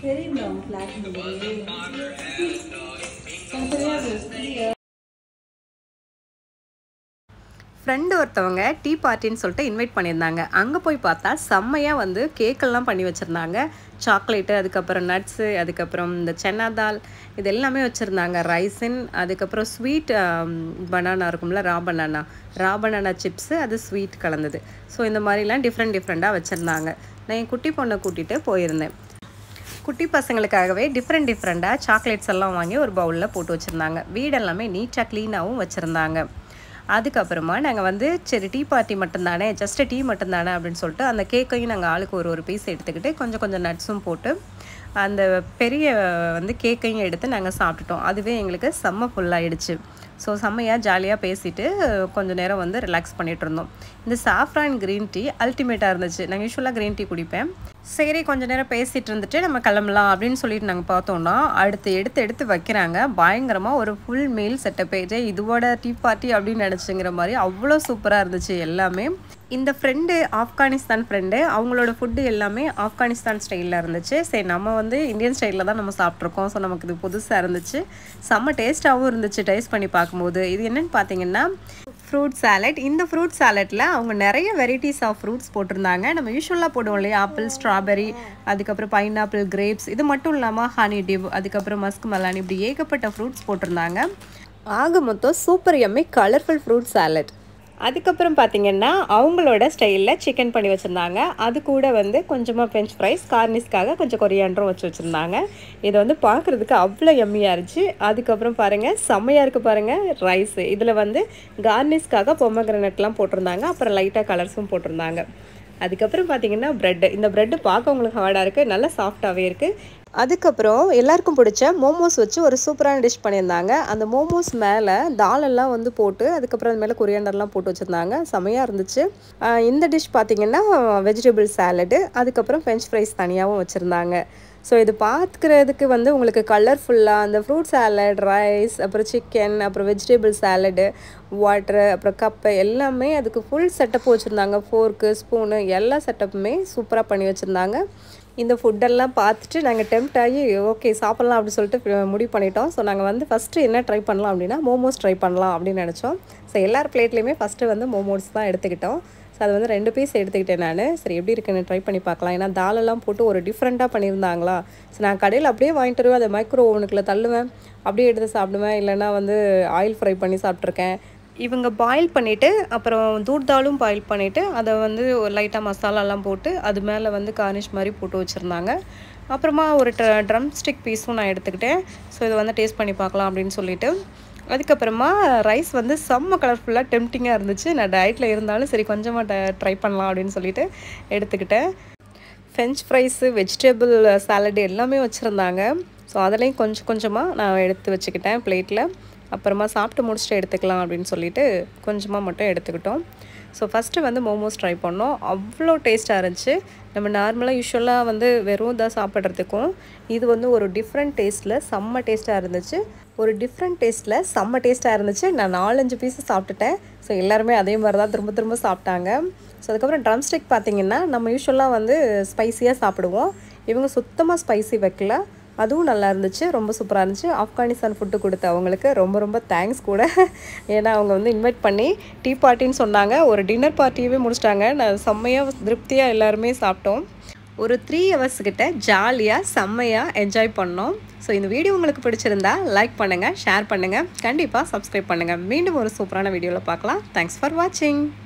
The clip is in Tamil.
தெரியுமா உன் ஃப்ளாட் தெரியாது ஃப்ரெண்டு ஒருத்தவங்க டீ பார்ட்டின்னு சொல்லிட்டு இன்வைட் பண்ணியிருந்தாங்க அங்கே போய் பார்த்தா செம்மையாக வந்து கேக்கெல்லாம் பண்ணி வச்சுருந்தாங்க சாக்லேட்டு அதுக்கப்புறம் நட்ஸு அதுக்கப்புறம் இந்த சென்னா தால் இது எல்லாமே வச்சுருந்தாங்க ரைசின் அதுக்கப்புறம் ஸ்வீட் பனானா இருக்கும்ல raw banana raw banana chips அது ஸ்வீட் கலந்தது ஸோ இந்த மாதிரிலாம் டிஃப்ரெண்ட் டிஃப்ரெண்ட்டாக வச்சுருந்தாங்க நான் என் குட்டி பொண்ணை கூட்டிகிட்டு போயிருந்தேன் குட்டி பசங்களுக்காகவே டிஃப்ரெண்ட் டிஃப்ரெண்ட்டாக சாக்லேட்ஸ் எல்லாம் வாங்கி ஒரு பவுலில் போட்டு வச்சுருந்தாங்க வீடு எல்லாமே நீட்டாக க்ளீனாகவும் வச்சுருந்தாங்க அதுக்கப்புறமா நாங்கள் வந்து சரி டீ பார்ட்டி மட்டும்தானே ஜஸ்ட்டு டீ மட்டும்தானே அப்படின்னு சொல்லிட்டு அந்த கேக்கையும் நாங்கள் ஆளுக்கு ஒரு ஒரு பீஸ் எடுத்துக்கிட்டு கொஞ்சம் கொஞ்சம் நட்ஸும் போட்டு அந்த பெரிய வந்து கேக்கையும் எடுத்து நாங்கள் சாப்பிட்டுட்டோம் அதுவே எங்களுக்கு செம்ம ஃபுல்லாகிடுச்சு ஸோ செம்மையாக ஜாலியாக பேசிட்டு கொஞ்சம் நேரம் வந்து ரிலாக்ஸ் பண்ணிகிட்டு இருந்தோம் இந்த சாஃப்ரான் க்ரீன் டீ அல்டிமேட்டாக இருந்துச்சு நாங்கள் யூஸ்வலாக க்ரீன் டீ குடிப்பேன் சரி கொஞ்ச நேரம் பேசிகிட்டு இருந்துட்டு நம்ம கிளம்பலாம் அப்படின்னு சொல்லிட்டு நாங்கள் பார்த்தோம்னா அடுத்து எடுத்து எடுத்து வைக்கிறாங்க பயங்கரமாக ஒரு ஃபுல் மீல் செட்டப் ஆயிட்டு இதுவோட டீ பார்ட்டி அப்படின்னு நினச்சிங்கிற மாதிரி அவ்வளோ சூப்பராக இருந்துச்சு எல்லாமே இந்த ஃப்ரெண்டு ஆப்கானிஸ்தான் ஃப்ரெண்டு அவங்களோட ஃபுட்டு எல்லாமே ஆப்கானிஸ்தான் ஸ்டைலில் இருந்துச்சு சரி நம்ம வந்து இந்தியன் ஸ்டைலில் தான் நம்ம சாப்பிட்ருக்கோம் ஸோ நமக்கு இது புதுசாக இருந்துச்சு செம்ம டேஸ்ட்டாகவும் இருந்துச்சு டேஸ்ட் பண்ணி பார்க்கும்போது இது என்னென்னு பார்த்தீங்கன்னா ஃப்ரூட் சாலட் இந்த ஃப்ரூட் சாலட்டில் அவங்க நிறைய வெரைட்டிஸ் ஆஃப் ஃப்ரூட்ஸ் போட்டிருந்தாங்க நம்ம யூஸ்வலாக போடுவோம் இல்லையா ஆப்பிள் ஸ்ட்ராபெரி அதுக்கப்புறம் பைனாப்பிள் கிரேப்ஸ் இது மட்டும் இல்லாமல் ஹனி டிவ் அதுக்கப்புறம் மஸ்க் மலான் இப்படி ஏகப்பட்ட ஃப்ரூட்ஸ் போட்டிருந்தாங்க ஆக மொத்தம் சூப்பர் எம்மி கலர்ஃபுல் ஃப்ரூட் சாலட் அதுக்கப்புறம் பார்த்தீங்கன்னா அவங்களோட ஸ்டைலில் சிக்கன் பண்ணி வச்சுருந்தாங்க அது கூட வந்து கொஞ்சமாக ஃப்ரெஞ்ச் ஃப்ரைஸ் கார்னிஸ்க்காக கொஞ்சம் கொரியாண்டரும் வச்சு வச்சுருந்தாங்க இதை வந்து பார்க்குறதுக்கு அவ்வளோ எம்மியாக இருந்துச்சு அதுக்கப்புறம் பாருங்கள் செம்மையாக இருக்குது பாருங்கள் ரைஸு இதில் வந்து கார்னிஸ்க்காக பொம்மக்ரனட்லாம் போட்டிருந்தாங்க அப்புறம் லைட்டாக கலர்ஸும் போட்டிருந்தாங்க அதுக்கப்புறம் பார்த்தீங்கன்னா ப்ரெட்டு இந்த ப்ரெட்டு பார்க்க உங்களுக்கு ஹார்டாக இருக்குது நல்லா சாஃப்டாகவே இருக்குது அதுக்கப்புறம் எல்லாருக்கும் பிடிச்ச மோமோஸ் வச்சு ஒரு சூப்பரான டிஷ் பண்ணியிருந்தாங்க அந்த மோமோஸ் மேலே தாலெல்லாம் வந்து போட்டு அதுக்கப்புறம் அது மேலே கொரியாண்டர்லாம் போட்டு வச்சுருந்தாங்க செமையாக இருந்துச்சு இந்த டிஷ் பார்த்திங்கன்னா வெஜிடபிள் சாலடு அதுக்கப்புறம் ஃப்ரெஞ்ச் ஃப்ரைஸ் தனியாகவும் வச்சுருந்தாங்க ஸோ இது பார்க்குறதுக்கு வந்து உங்களுக்கு கலர்ஃபுல்லாக அந்த ஃப்ரூட் சாலட் ரைஸ் அப்புறம் சிக்கன் அப்புறம் வெஜிடபிள் சாலடு வாட்ரு அப்புறம் கப்பு எல்லாமே அதுக்கு ஃபுல் செட்டப் வச்சுருந்தாங்க ஃபோர்க்கு ஸ்பூனு எல்லா செட்டப்புமே சூப்பராக பண்ணி வச்சுருந்தாங்க இந்த ஃபுட்டெல்லாம் பார்த்துட்டு நாங்கள் டெம்ட் ஆகி ஓகே சாப்பிட்லாம் அப்படின்னு சொல்லிட்டு முடிவு பண்ணிட்டோம் ஸோ நாங்கள் வந்து ஃபஸ்ட்டு என்ன ட்ரை பண்ணலாம் அப்படின்னா மோமோஸ் ட்ரை பண்ணலாம் அப்படின்னு நினச்சோம் ஸோ எல்லார் பிளேட்லேயுமே ஃபஸ்ட்டு வந்து மோமோஸ் தான் எடுத்துக்கிட்டோம் ஸோ அது வந்து ரெண்டு பீஸ் எடுத்துக்கிட்டேன் நான் சரி எப்படி இருக்குன்னு ட்ரை பண்ணி பார்க்கலாம் ஏன்னா தாலெல்லாம் போட்டு ஒரு டிஃப்ரெண்ட்டாக பண்ணியிருந்தாங்களா ஸோ நான் கடையில் அப்படியே வாங்கிட்டு வருவேன் அதை மைக்ரோ ஓவனுக்குள்ளே தள்ளுவேன் அப்படியே எடுத்து சாப்பிடுவேன் இல்லைனா வந்து ஆயில் ஃப்ரை பண்ணி சாப்பிட்ருக்கேன் இவங்க பாயில் பண்ணிவிட்டு அப்புறம் தூட் தாலும் பாயில் பண்ணிவிட்டு அதை வந்து லைட்டாக மசாலாலாம் போட்டு அது மேலே வந்து கார்னிஷ் மாதிரி போட்டு வச்சுருந்தாங்க அப்புறமா ஒரு ட்ரம் ஸ்டிக் பீஸும் நான் எடுத்துக்கிட்டேன் ஸோ இதை வந்து டேஸ்ட் பண்ணி பார்க்கலாம் அப்படின்னு சொல்லிட்டு அதுக்கப்புறமா ரைஸ் வந்து செம்ம கலர்ஃபுல்லாக டெம்டிங்காக இருந்துச்சு நான் டயட்டில் இருந்தாலும் சரி கொஞ்சமாக ட்ரை பண்ணலாம் அப்படின்னு சொல்லிட்டு எடுத்துக்கிட்டேன் ஃப்ரெஞ்ச் ஃப்ரைஸு வெஜிடபிள் சாலடு எல்லாமே வச்சுருந்தாங்க ஸோ அதுலேயும் கொஞ்சம் கொஞ்சமாக நான் எடுத்து வச்சுக்கிட்டேன் பிளேட்டில் அப்புறமா சாப்பிட்டு முடிச்சுட்டு எடுத்துக்கலாம் அப்படின்னு சொல்லிட்டு கொஞ்சமாக மட்டும் எடுத்துக்கிட்டோம் ஸோ ஃபஸ்ட்டு வந்து மோமோஸ் ட்ரை பண்ணோம் அவ்வளோ டேஸ்ட்டாக இருந்துச்சு நம்ம நார்மலாக யூஸ்வலாக வந்து வெறும் இதாக சாப்பிட்றதுக்கும் இது வந்து ஒரு டிஃப்ரெண்ட் டேஸ்ட்டில் செம்ம டேஸ்ட்டாக இருந்துச்சு ஒரு டிஃப்ரெண்ட் டேஸ்ட்டில் செம்ம டேஸ்ட்டாக இருந்துச்சு நான் நாலஞ்சு பீஸு சாப்பிட்டுட்டேன் ஸோ எல்லாருமே அதே மாதிரி தான் திரும்ப திரும்ப சாப்பிட்டாங்க ஸோ அதுக்கப்புறம் ட்ரம் ஸ்டிக் பார்த்திங்கன்னா நம்ம யூஸ்வலாக வந்து ஸ்பைஸியாக சாப்பிடுவோம் இவங்க சுத்தமாக ஸ்பைசி வைக்கல அதுவும் நல்லா இருந்துச்சு ரொம்ப சூப்பராக இருந்துச்சு ஆப்கானிஸ்தான் ஃபுட்டு கொடுத்த அவங்களுக்கு ரொம்ப ரொம்ப தேங்க்ஸ் கூட ஏன்னா அவங்க வந்து இன்வைட் பண்ணி டீ பார்ட்டின்னு சொன்னாங்க ஒரு டின்னர் பார்ட்டியவே முடிச்சிட்டாங்க நான் செம்மையாக திருப்தியாக எல்லாருமே சாப்பிட்டோம் ஒரு த்ரீ ஹவர்ஸ் கிட்ட ஜாலியாக செம்மையாக என்ஜாய் பண்ணோம் ஸோ இந்த வீடியோ உங்களுக்கு பிடிச்சிருந்தா லைக் பண்ணுங்கள் ஷேர் பண்ணுங்கள் கண்டிப்பாக சப்ஸ்கிரைப் பண்ணுங்கள் மீண்டும் ஒரு சூப்பரான வீடியோவில் பார்க்கலாம் தேங்க்ஸ் ஃபார் வாட்சிங்